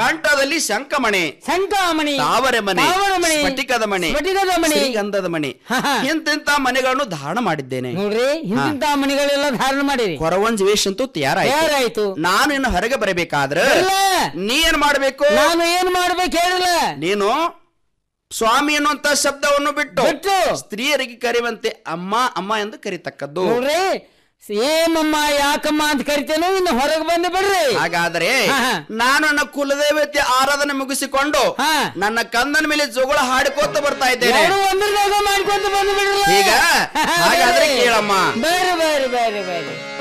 ಕಂಠದಲ್ಲಿ ಶಂಖಮಣಿ ಶಂಕಾಮಣಿ ತಾವರೆ ಮನೆ ತಾವರೆ ಮಣಿ, ಸ್ಫಟಿಕದ ಮನೆ ಸ್ಫಟಿಕದ ಮಣಿ. ಶ್ರೀಗಂಧದ ಮನೆ ಹಾ, ಹಾ. ಇಂತಿಂತ ಮನೆಗಳನ್ನು ಧಾರಣ ಮಾಡಿದ್ದೇನೆ ನೋಡ್ರಿ ಇಂತಿಂತ ಮಣಿಗಳೆಲ್ಲ ಧಾರಣ ಮಾಡಿರಿ ಕೊರವಂಜ್ ವೇಷ ಅಂತೂ ತಯಾರಾಯ್ತು ಯಾರಾಯ್ತು ನಾನು ಇನ್ನು ಹೊರಗೆ ಬರಬೇಕಾದ್ರೆ ಇಲ್ಲ ನೀ ಏನ್ ಮಾಡ್ಬೇಕು ನಾನು ಏನ್ ಮಾಡ್ಬೇಕು ಹೇಳಿಲ್ಲ ನೀನು ಸ್ವಾಮಿ ಅನ್ನುವಂತ ಶಬ್ದವನ್ನು ಬಿಟ್ಟು ಬಿಟ್ಟು ಸ್ತ್ರೀಯರಿಗೆ ಕರೆಯುವಂತೆ ಅಮ್ಮ ಅಮ್ಮ ಎಂದು ಕರಿತಕ್ಕದ್ದು ನೋಡ್ರಿ ಏಮಮ್ಮ ಯಾಕಮ್ಮ ಅಂತ ಕರಿತೇನೋ ಇನ್ನು ಹೊರಗೆ ಬಂದು ಬಿಡ್ರಿ ಹಾಗಾದ್ರೆ ಹಾ, ಹಾ. ನಾನು ನನ್ನ ಕುಲದೇವತೆ ಆರಾಧನೆ ಮುಗಿಸಿಕೊಂಡು ಹಾ. ನನ್ನ ಕಂದನ ಮೇಲೆ ಜೋಗಳ ಹಾಡಿಕೋತ ಬರ್ತಾ ಇದ್ದೇನೆ ಎರಡು ಒಂದ್ರದಾಗ ಮಾಡ್ಕೊಂತ ಬಂದು ಬಿಡ್ರಲ್ಲ ಈಗ ಹಾಗಾದ್ರೆ ಕೇಳಮ್ಮ ಬೇರೆ ಬೇರೆ ಬೇರೆ ಬೇರೆ